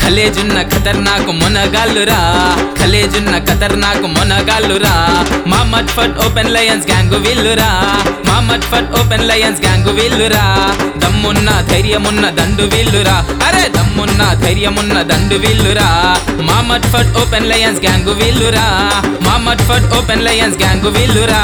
ఖలేజున్న ఖతర్నాకు మొనగాళ్ళురా ఖలేజున్న ఖతర్నాకు మొనగాళ్ళురా మహమ్మద్ ఫట్ open lions gang వీళ్ళురా మహమ్మద్ ఫట్ ఓపెన్ లయన్స్ గ్యాంగు వీళ్ళురా దమ్మున్న ధైర్యమున్న దండు వీళ్ళురా అరే దమ్మున్న ధైర్యమున్న దండు వీళ్ళురా మహమ్మద్ ఫట్ ఓపెన్ లయన్స్ గ్యాంగు వీళ్ళురా మహమ్మద్ ఫట్ ఓపెన్ లయన్స్ గ్యాంగు వీళ్ళురా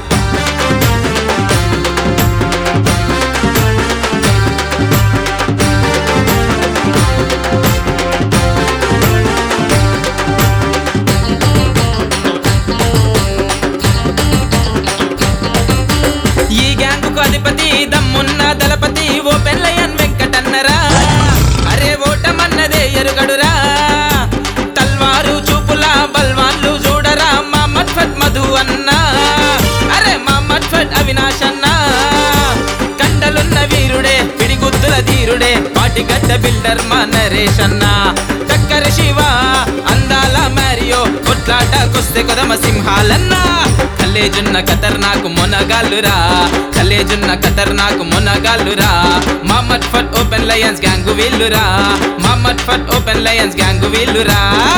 ఈ గ్యాంగుకు అధిపతి దమ్మున్న దళపతి ఓ పెళ్ళయ్యన్ వెంకటన్నరా అరే ఓటమన్నదే ఎరుగడురా తల్వారు చూపుల బల్వాన్లు చూడరా మా మట్ఫట్ మధు అన్న అరే మా మట్ఫట్ అవినాష్ అన్న కండలున్న వీరుడే పిడిగుద్దుల ధీరుడే పాటిగడ్డ బిల్డర్ మా నరేష్ అన్న చక్కర శివ అందాల మ్యారియో కొట్లాటకొస్తే కొదమ సింహాలన్నా కల్లేజున్న ఖతర్నాకు మొనగాళ్ళురా కల్లేజున్న ఖతర్నాకు మొనగాళ్ళురా మహమ్మద్ ఫట్ ఓపెన్ లయన్స్ గ్యాంగు వీళ్ళురా మహమ్మద్ ఫట్ ఓపెన్ లయన్స్ గ్యాంగు వీళ్ళురా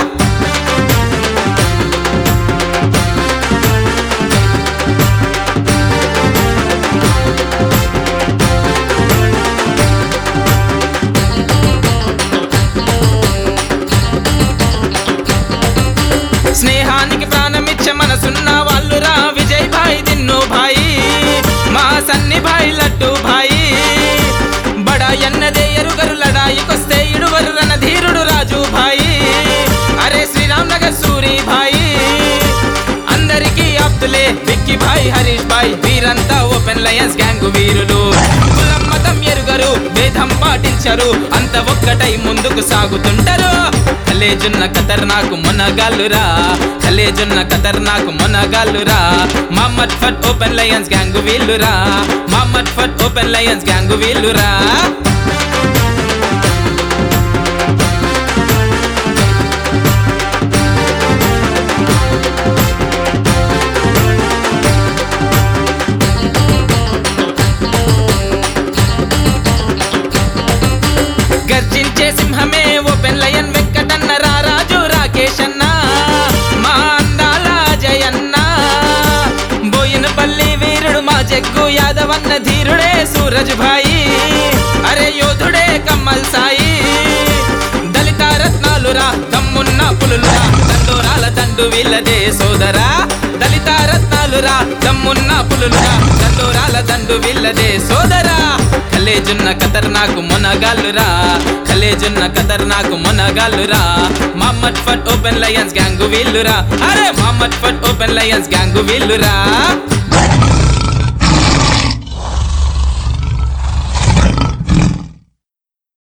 స్నేహానికి ప్రాణమిచ్చ మనసున్న వాళ్ళురా విజయ్ భాయ్ దిన్ను భాయి మా సన్ని భాయ్ లడ్డు భాయి బడా ఎన్నదే ఎరుగరు లడాయికొస్తే ఇడువరు రణధీరుడు రాజు భాయి అరే శ్రీరామ్ నగర్ సూరి భాయి అందరికీ ఆప్తులే విక్కీ భాయ్ హరీష్ భాయ్ వీరంతా ఓపెన్ లయన్స్ గ్యాంగు వీరులు కులం మతం ఎరుగరు భేదం పాటించరు అంత ఒక్కటై ముందుకు సాగుతుంటారు కలేజున్న ఖతర్నాకు మొనగాళ్ళురా కలేజున్న ఖతర్నాకు మొనగాళ్ళురా మహమ్మద్ ఫట్ ఓపెన్ లయన్స్ గ్యాంగు వీళ్ళురా మహమ్మద్ ఫట్ ఓపెన్ లయన్స్ గ్యాంగు వీళ్ళురా గర్జించే సింహమే ఓపెన్ లయన్ వెంకటన్న రారాజు రాకేష్ అన్న మా అందాల జయన్న బోయినపల్లి వీరుడు మా జగ్గు యాదవన్న ధీరుడే సూరజ్ భాయి అరే యోధుడే కమ్మల్ సాయి దళిత రత్నాలురా దమ్మున్న పులులురా దండోరాల దండు వీళ్ళదే సోదరా దళిత రత్నాలురా దమ్మున్న పులులురా దండోరాల దండు వీళ్ళదే సోదరా కలేజున్న ఖతర్నాకు మొనగాళ్ళురా కలేజున్న ఖతర్నాకు మొనగాళ్ళురా మహమ్మద్ ఫట్ ఓపెన్ లయన్స్ గ్యాంగు వీళ్ళురా అరే మహమ్మద్ ఫట్ ఓపెన్ లయన్స్ గ్యాంగు వీళ్ళురా